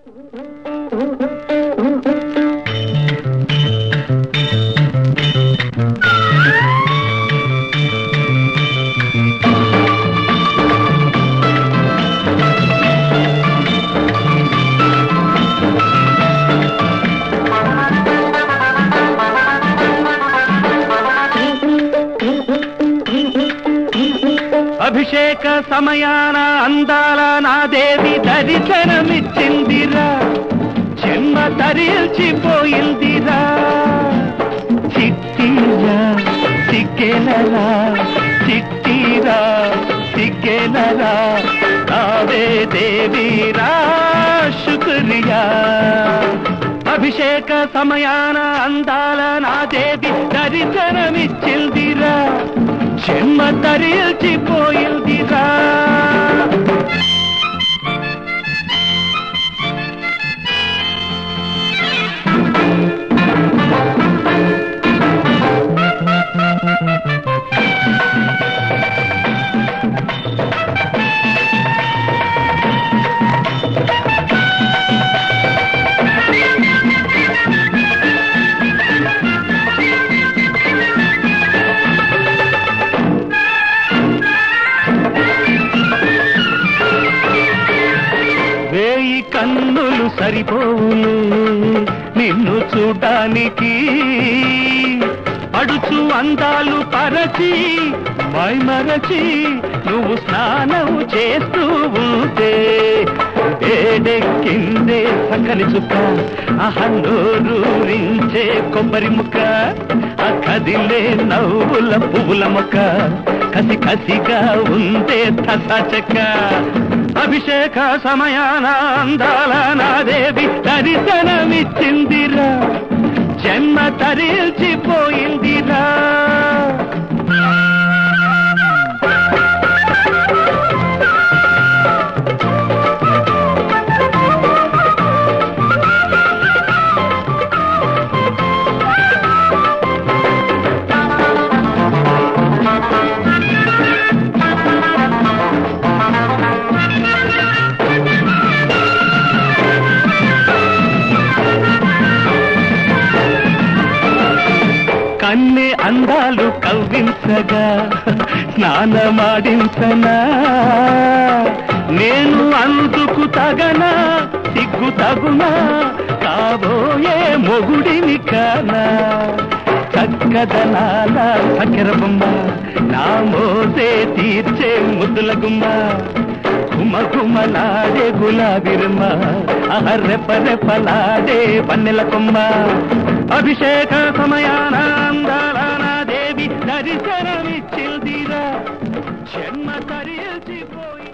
అభిషేక సమయాన అందాల నా దేవి దర్శనమిచ్చిందిరా జన్మ తరిల్చిపోయిందిరా చిట్టిరా సిగ్గెనరా చిట్టిరా సిగ్గెనరా కావే దేవీరా శుక్రియా అభిషేక సమయాన అందాల నా దేవి దర్శనమిచ్చిందిరా జన్మ తరిల్చిపోయిందిరా వేయి కన్నులు సరిపోవును నిన్ను చూడడానికి అడుచు అందాలు పరచి మైమరచి నువ్వు స్నానం చేస్తూ ఉంటే వేడెక్కిందే సకలి చుక్క అహన్నూరించే కొబ్బరి ముక్క ఆ కదిలే నవ్వుల పువ్వుల మొక్క కసి కసిగా ఉందే తసా చెక్క అభిషేక సమయాన అందాల నా దేవి దర్శనమిచ్చిందిరా జన్మ తరిల్చిపోయిందిరా కన్నె అందాలు కవ్వించగా స్నానమాడించనా నేను అందుకు తగనా సిగ్గు తగునా కాబోయే మొగుడిని కానా చక్కదనాల చక్కెర బొమ్మ నా మోసే తీర్చే ముద్దుల గుమ్మ గుమ గుమలాడే గులాబిరమ్మ అహర్రెప రెపలాడే పన్నెల కొమ్మ అభిషేక సమయాన అందాల నా దేవి దర్శనమిచ్చిందిరా జన్మ తరిచిపోయి